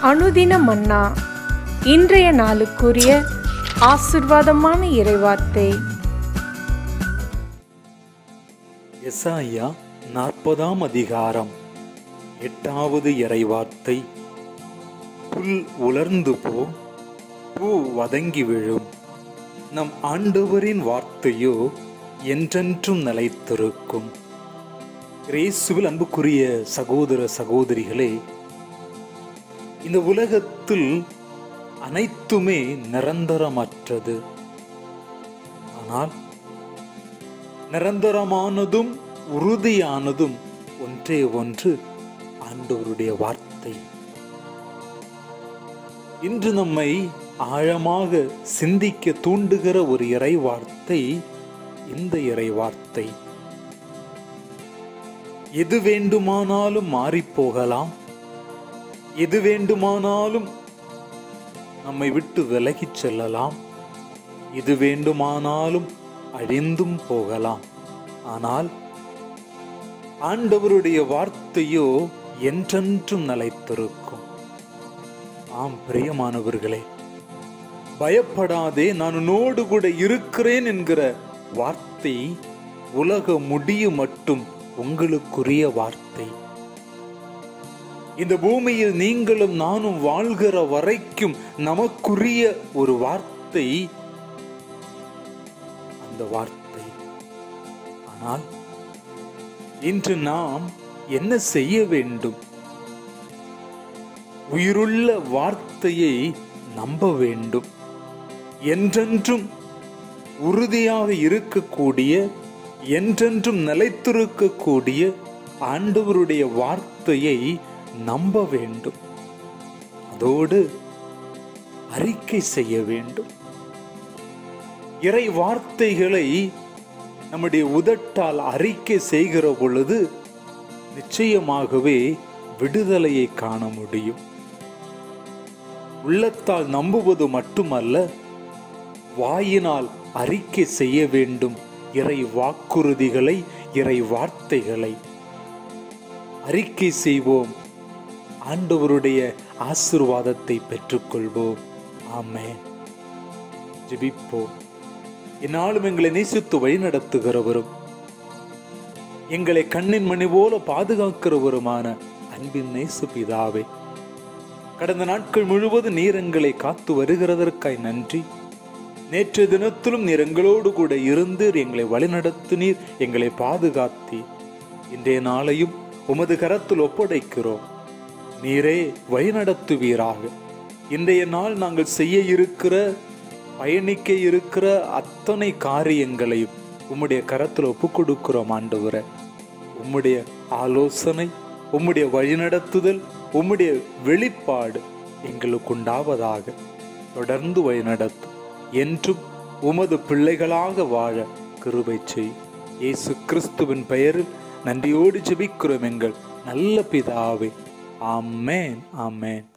அனுதின மன்னா இன்றைய நாளுக்குரிய ஆசிர்வாதமான இறைவார்த்தை எசாயா நாற்பதாம் அதிகாரம் எட்டாவது இறைவார்த்தை புல் உலர்ந்து போ பூ வதங்கி விழும் நம் ஆண்டவரின் வார்த்தையோ என்றென்றும் நிலைத்திருக்கும் கிரேசுவில் அன்புக்குரிய சகோதர சகோதரிகளே இந்த உலகத்தில் அனைத்துமே நிரந்தரமற்றது ஆனால் நிரந்தரமானதும் உறுதியானதும் ஒன்றே ஒன்று ஆண்டவருடைய வார்த்தை இன்று நம்மை ஆழமாக சிந்திக்க தூண்டுகிற ஒரு இறை வார்த்தை இந்த இறை வார்த்தை எது வேண்டுமானாலும் மாறிப் போகலாம் எது வேண்டுமானாலும் நம்மை விட்டு விலகிச் செல்லலாம் எது வேண்டுமானாலும் அழிந்தும் போகலாம் ஆனால் ஆண்டவருடைய வார்த்தையோ என்றென்றும் நிலைத்திருக்கும் ஆம் பிரியமானவர்களே பயப்படாதே நான் உன்னோடு கூட இருக்கிறேன் என்கிற வார்த்தை உலக முடிய மட்டும் உங்களுக்குரிய வார்த்தை இந்த பூமியில் நீங்களும் நானும் வாழ்கிற வரைக்கும் நமக்குரிய ஒரு வார்த்தை அந்த வார்த்தை ஆனால் இன்று நாம் என்ன செய்ய வேண்டும் உயிருள்ள வார்த்தையை நம்ப வேண்டும் என்றென்றும் உறுதியாக இருக்கக்கூடிய என்றென்றும் நிலைத்திருக்கக்கூடிய ஆண்டவருடைய வார்த்தையை நம்ப வேண்டும் அதோடு அறிக்கை செய்ய வேண்டும் இறை வார்த்தைகளை நம்முடைய உதட்டால் அறிக்கை செய்கிற பொழுது நிச்சயமாகவே விடுதலையை காண முடியும் உள்ளத்தால் நம்புவது மட்டுமல்ல வாயினால் அறிக்கை செய்ய வேண்டும் இறை வாக்குறுதிகளை இறை வார்த்தைகளை அறிக்கை செய்வோம் ஆண்டவருடைய ஆசிர்வாதத்தை பெற்றுக்கொள்வோம் ஆமென் ஜெபிப்போம் என்னாலும் எங்களை நேசித்து வழிநடத்துகிறவரும் எங்களை கண்ணின் மணி போல பாதுகாக்கிறவருமான அன்பின் நேசு பிதாவே கடந்த நாட்கள் முழுவதும் நீர் எங்களை காத்து வருகிறதற்காய் நன்றி நேற்று தினத்திலும் நீர் எங்களோடு கூட இருந்து எங்களை வழிநடத்தினீர் எங்களை பாதுகாத்தி இன்றைய நாளையும் உமது கரத்தில் ஒப்படைக்கிறோம் நீரே வழிநடத்துவீராக இன்றைய நாள் நாங்கள் செய்ய இருக்கிற பயணிக்க இருக்கிற அத்தனை காரியங்களையும் உம்முடைய கரத்தில் ஒப்பு கொடுக்கிறோம் ஆண்டவரை உம்முடைய ஆலோசனை உம்முடைய வழிநடத்துதல் உம்முடைய வெளிப்பாடு எங்களுக்கு உண்டாவதாக தொடர்ந்து வழிநடத்தும் என்றும் உமது பிள்ளைகளாக வாழ கிருபை செய் இயேசு கிறிஸ்துவின் பெயரில் நன்றியோடு ஜெபிக்கிறோம் எங்கள் நல்ல பிதாவே ஆமென் ஆமென்